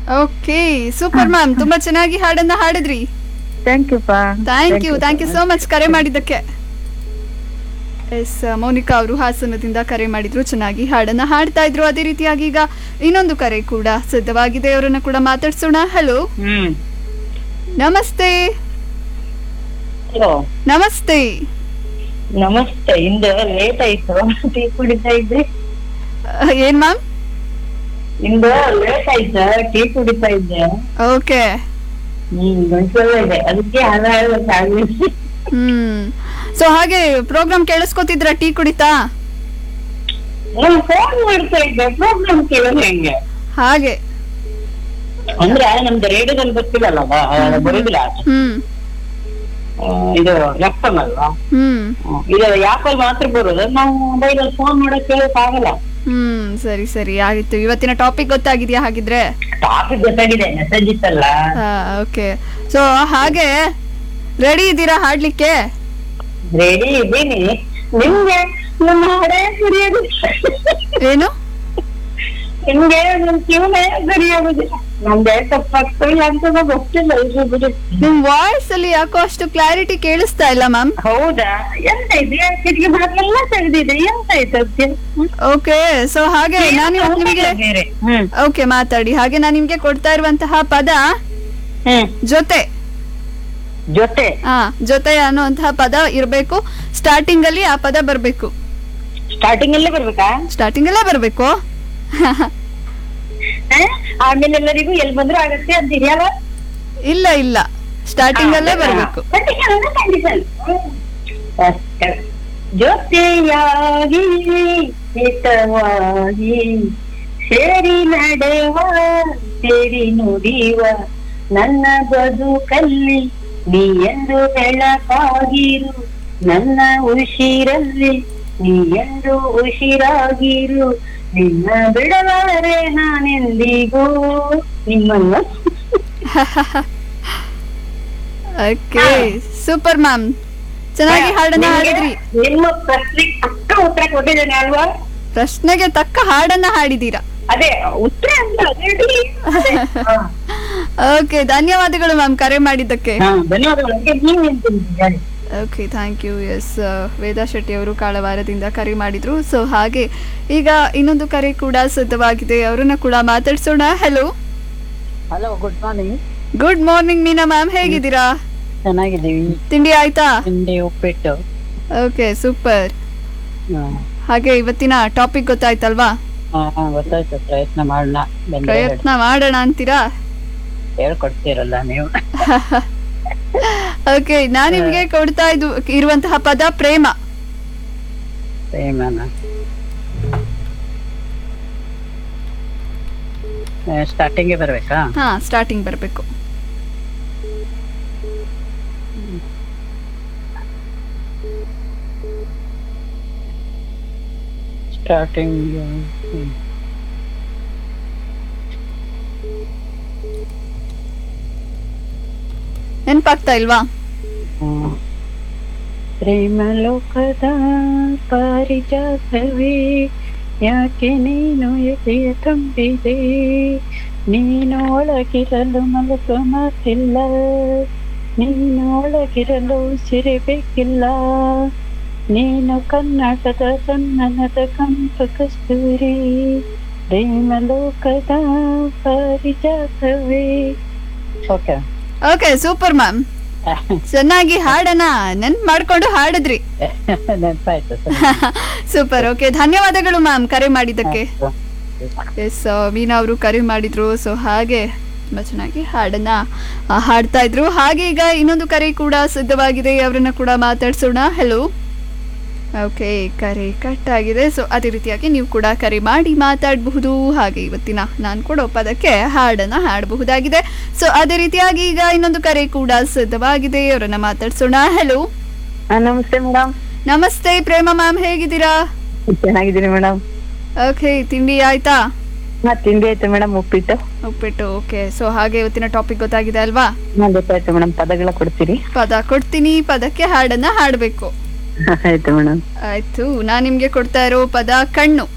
Okay super ma'am ತುಂಬಾ ಚೆನ್ನಾಗಿ ಹಾಡನ್ನ ಹಾಡಿದ್ರಿ ಥ್ಯಾಂಕ್ ಯು ಪಾ thank you thank you so much ಕರೆ ಮಾಡಿದ್ದಕ್ಕೆ ಎಸ್ ಮೌನಿಕಾ ಅವರು ಹಾಸನದಿಂದ ಕರೆ ಮಾಡಿದ್ರು ಚೆನ್ನಾಗಿ ಹಾಡನ್ನ ಹಾಡ್ತಾ ಇದ್ರು ಅದೇ ರೀತಿಯಾಗಿ ಈಗ ಇನ್ನೊಂದು ಕರೆ ಕೂಡ ಸಿದ್ಧವಾಗಿದೆ ಅವರನ್ನ ಕೂಡ ಮಾತಾಡ್ಸೋಣ ಹಲೋ ಹ್ಮ್ ನಮಸ್ತೆ ಹಲೋ ನಮಸ್ತೆ ನಮಸ್ತೆ ಇಂದು ಲೇಟ್ ಆಯ್ತು ಟೀ ಕುಡಿತಾ ಇದ್ದೆ ಅಹ್, ಏನ್ ಮ್ಯಾಮ್ ಇಂದು ಲೇಟ್ ಆಯ್ತು ಟೀ ಕುಡಿತಾ ಇದ್ದೆ ಓಕೆ ಹ್ಮ್ ಗಂಟಲ ಇದೆ ಅದಕ್ಕೆ ಹಾಡ ಹೇಳ್ಬೇಕಾಗ್ಲಿಲ್ಲ ಹ್ಮ್ ಸೊ ಹಾಗೆ ಪ್ರೋಗ್ರಾಮ್ ಕೇಳಿಸ್ಕೊತಿದ್ರ ಟೀ ಕುಡಿತಾ ನಾನು ಫೋನ್ ಮಾಡ್ತಾ ಇದ್ದೆ ಪ್ರೋಗ್ರಾಮ್ ಕೇಳೋದು ಹೆಂಗೆ ಹಾಗೆ ಅಂದ್ರೆ ನಮ್ದು ರೇಡಿಯೋದಲ್ಲಿ ಬರ್ತಿಲ್ಲಲ್ಲ ಬರೋದಿಲ್ಲ ಹ್ಮ್ ಆ, ಇದು ಎಫ್ಎಂ ಅಲ್ವಾ ಹ್ಮ್ ಹ್ಮ್. ಇದು ಯಾಕಲ್ಲಿ ಮಾತ್ರ ಬರೋದು ನಾವು ಮೊಬೈಲ್ ಅಲ್ಲಿ ಫೋನ್ ಮಾಡಕ್ ಕೇಳಕ್ ಆಗಲ್ಲ ಹ್ಮ್ ಸರಿ ಸರಿ ಆಗಿತ್ತು ಇವತ್ತಿನ ಟಾಪಿಕ್ ಗೊತ್ತಾಗಿದ್ಯಾ ಹಾಗಿದ್ರೆ ಟಾಪಿಕ್ ಗೊತ್ತಾಗಿದೆ ಮೆಸೇಜ್ ಇತ್ತಲ್ಲ ಓಕೆ ಸೊ ಹಾಗೆ ರೆಡಿ ಇದ್ದೀರಾ ಹಾಡ್ಲಿಕ್ಕೆ ರೆಡಿ ಇದ್ದೀನಿ ನಿಮ್ಗೆ ನಮ್ಮ ಹಾಡೇ ಸರಿಯಾಗಿ ಏನು ನಿಮ್ಗೆ ನಮ್ ಕಿವನೇ ಸರಿಯಾಗುದಿಲ್ಲ ನಮ್ದೇ ತಪ್ಪಾಗ್ತದೆ ಅಂತ ಗೊತ್ತಿಲ್ಲ ಇದು ಬಿಡಿ ನಿಮ್ ವಾಯ್ಸ್ ಅಲ್ಲಿ ಯಾಕೋ ಅಷ್ಟು ಕ್ಲಾರಿಟಿ ಕೇಳಿಸ್ತಾ ಇಲ್ಲ ಮ್ಯಾಮ್ ಹೌದಾ ಎಂತ ಇದೆ ಕಿಟಕಿ ಬಾಗಿಲೆಲ್ಲ ತೆಗ್ದಿದೆ ಎಂತ ಆಯ್ತು ಅದಕ್ಕೆ ಓಕೆ ಸೊ ಹಾಗೆ ನಾನು ಇವತ್ತು ನಿಮಗೆ ಬೇರೆ ಹ್ಮ್ ಓಕೆ ಮಾತಾಡಿ ಹಾಗೆ ನಾನು ನಿಮ್ಗೆ ಕೊಡ್ತಾ ಇರುವಂತಹ ಪದ ಹ್ಮ್ ಜೊತೆ ಜೊತೆ ಹಾ ಜೊತೆ ಅನ್ನುವಂತಹ ಪದ ಇರಬೇಕು ಸ್ಟಾರ್ಟಿಂಗ್ ಅಲ್ಲಿ ಆ ಪದ ಬರ್ಬೇಕು ಸ್ಟಾರ್ಟಿಂಗ್ ಅಲ್ಲೇ ಬರ್ಬೇಕಾ ಸ್ಟಾರ್ಟಿಂಗ್ ಅಲ್ಲೇ ಬರ್ಬೇಕು ಹ? ಆಮೇಲೆ ಎಲ್ಲರಿಗೂ ಎಲ್ಲಿ ಬಂದ್ರು ಆಗತ್ತೆ ಅಂತ ಇದೆಯಲ್ಲ ಇಲ್ಲ ಇಲ್ಲ ಸ್ಟಾರ್ಟಿಂಗ್ ಅಲ್ಲೇ ಬರ್ಬೇಕು ಜೊತೆಯಾಗಿ ಹಿತವಾಗಿ ಸೇರಿ ನಡೆವ ಸೇರಿ ನುಡಿವ ನನ್ನ ಬದುಕಲ್ಲಿ ನೀ ಎಂದು ಬೆಳಕಾಗಿರು ನನ್ನ ಉಸಿರಲ್ಲಿ ನೀ ಎಂದು ಉಸಿರಾಗಿರು ನಿನ್ನ ಬಿಡಲಾರೆ ನಾನೆಂದಿಗೂ ನಿಮ್ಮನ್ನ ಓಕೆ ಸೂಪರ್ ಮ್ಯಾಮ್ ಚೆನ್ನಾಗಿ ಹಾಡನ್ನ ಹಾಡಿದ್ರಿ ನಿಮ್ಗೆ ನಿಮ್ಮ ಪ್ರಶ್ನೆಗೆ ತಕ್ಕ ಉತ್ತರ ಕೊಟ್ಟಿದ್ದೇನೆ ಅಲ್ವಾ ಪ್ರಶ್ನೆಗೆ ತಕ್ಕ ಹಾಡನ್ನ ಹಾಡಿದೀರಾ ಅದೇ ಉತ್ತರ ಅಂತ ಹೇಳ್ರಿ. ಹಾ. ಓಕೆ ಧನ್ಯವಾದಗಳು ಮ್ಯಾಮ್ ಕರೆ ಮಾಡಿದ್ದಕ್ಕೆ ಹಾ, ಧನ್ಯವಾದಗಳು ಅದಕ್ಕೆ ನೀವೇನ್ ತಿಂದಿದ್ದೀರಿ? Okay thank you S Veda Shetty ಅವರು ಕಾಳವಾರದಿಂದ ಕರೆ ಮಾಡಿದ್ರು ಸೊ ಹಾಗೆ ಈಗ ಇನ್ನೊಂದು ಕರೆ ಕೂಡ ಸಿದ್ಧವಾಗಿದೆ ಅವರನ್ನ ಕೂಡ ಮಾತಾಡ್ಸೋಣ hello hello good morning good morning Meena ma'am ಹೇಗಿದ್ದೀರಾ ಚೆನ್ನಾಗಿದ್ದೀವಿ ತಿಂಡಿ ಆಯ್ತಾ ತಿಂಡಿ ಉಪ್ಪಿಟ್ಟು ಓಕೆ ಸೂಪರ್ ಹಾ. ಹಾಗೆ ಇವತ್ತಿನ ಟಾಪಿಕ್ ಗೊತ್ತಾಯ್ತಲ್ವಾ ಹಾ, ಹಾ, ಗೊತ್ತಾಯ್ತು ಪ್ರಯತ್ನ ಮಾಡೋಣ ಬಂದ್ರೆ ಪ್ರಯತ್ನ ಮಾಡೋಣ ಅಂತೀರಾ ಹೇಳ್ಕೊಡ್ತೀರಲ್ಲ ನೀವು ಓಕೆ ನಾನ್ ನಿಮ್ಗೆ ಕೊಡ್ತಾ ಇದ್ದು ಇರುವಂತಹ ಪದ ಪ್ರೇಮ ಪ್ರೇಮನ ಸ್ಟಾರ್ಟಿಂಗ್ಗೆ ಬರ್ಬೇಕಾ ಹಾ ಸ್ಟಾರ್ಟಿಂಗ್ ಬರ್ಬೇಕು ಸ್ಟಾರ್ಟಿಂಗ್ ನೆನ್ಪಾಗ್ತಾ ಇಲ್ವಾ ಪ್ರೇಮ ಲೋಕದ ಪಾರಿಜಾತವೇ ಯಾಕೆ ನೀನು ಎದೆಯ ತುಂಬಿದೆ ನೀನು ಒಳಗಿರಲು ಮಲಗುವ ಮಾತಿಲ್ಲ ನೀನು ಒಳಗಿರಲು ಸಿರಿಬೇಕಿಲ್ಲ ನೀನು ಕನ್ನಡದ ಸನ್ನನದ ಕಂಪ ಕಸ್ತೂರಿ ಪ್ರೇಮ ಲೋಕದ ಪಾರಿಜಾತವೇ ಓಕೆ ಓಕೆ ಸೂಪರ್ ಮ್ಯಾಮ್ ಚೆನ್ನಾಗಿ ಹಾಡನ್ನ ನೆನ್ಪ್ ಮಾಡ್ಕೊಂಡು ಹಾಡಿದ್ರಿ ನೆನಪಾಯ್ತು ಸೂಪರ್ ಓಕೆ ಧನ್ಯವಾದಗಳು ಮ್ಯಾಮ್ ಕರೆ ಮಾಡಿದ್ದಕ್ಕೆ ಎಸ್ ಮೀನಾ ಅವರು ಕರೆ ಮಾಡಿದ್ರು ಸೊ ಹಾಗೆ ತುಂಬಾ ಚೆನ್ನಾಗಿ ಹಾಡನ್ನ ಆ, ಹಾಡ್ತಾ ಇದ್ರು ಹಾಗೆ ಈಗ ಇನ್ನೊಂದು ಕರೆ ಕೂಡ ಸಿದ್ಧವಾಗಿದೆ ಅವರನ್ನ ಕೂಡ ಮಾತಾಡ್ಸೋಣ ಹೆಲೋ ಓಕೆ ಕರೆ ಕಟ್ ಆಗಿದೆ ಸೊ ಅದೇ ರೀತಿಯಾಗಿ ನೀವು ಕೂಡ ಕರೆ ಮಾಡಿ ಮಾತಾಡಬಹುದು ಹಾಗೆ ಇವತ್ತಿನ ನಾನು ಕೊಡೋ ಪದಕ್ಕೆ ಹಾಡನ್ನ ಹಾಡಬಹುದಾಗಿದೆ ಸೊ ಅದೇ ರೀತಿಯಾಗಿ ಈಗ ಇನ್ನೊಂದು ಕರೆ ಕೂಡ ಸಿದ್ಧವಾಗಿದೆ ಅವರನ್ನ ಮಾತಾಡ್ಸೋಣ ಹೆಲೋ ನಮಸ್ತೆ ಮೇಡಮ್ ನಮಸ್ತೆ ಪ್ರೇಮ ಮ್ಯಾಮ್ ಹೇಗಿದ್ದೀರಾ ಚೆನ್ನಾಗಿದ್ದೀನಿ ಮೇಡಮ್ ಓಕೆ ತಿಂಡಿ ಆಯ್ತಾ ಹಾ ತಿಂಡಿ ಆಯ್ತು ಮೇಡಮ್ ಉಪ್ಪಿಟ್ಟು ಉಪ್ಪಿಟ್ಟು ಓಕೆ ಸೊ ಹಾಗೆ ಇವತ್ತಿನ ಟಾಪಿಕ್ ಗೊತ್ತಾಗಿದೆ ಅಲ್ವಾ ಹಾ ಗೊತ್ತಾಯ್ತು ಮೇಡಮ್ ಪದಗಳ ಕೊಡ್ತೀರಿ ಪದ ಕೊಡ್ತೀನಿ ಪದಕ್ಕೆ ಹಾಡನ್ನ ಹಾಡಬೇಕು ಆಯ್ತು ಮೇಡಮ್ ಆಯ್ತು ನಾನ್ ನಿಮ್ಗೆ ಕೊಡ್ತಾ ಇರೋ ಪದ ಕಣ್ಣು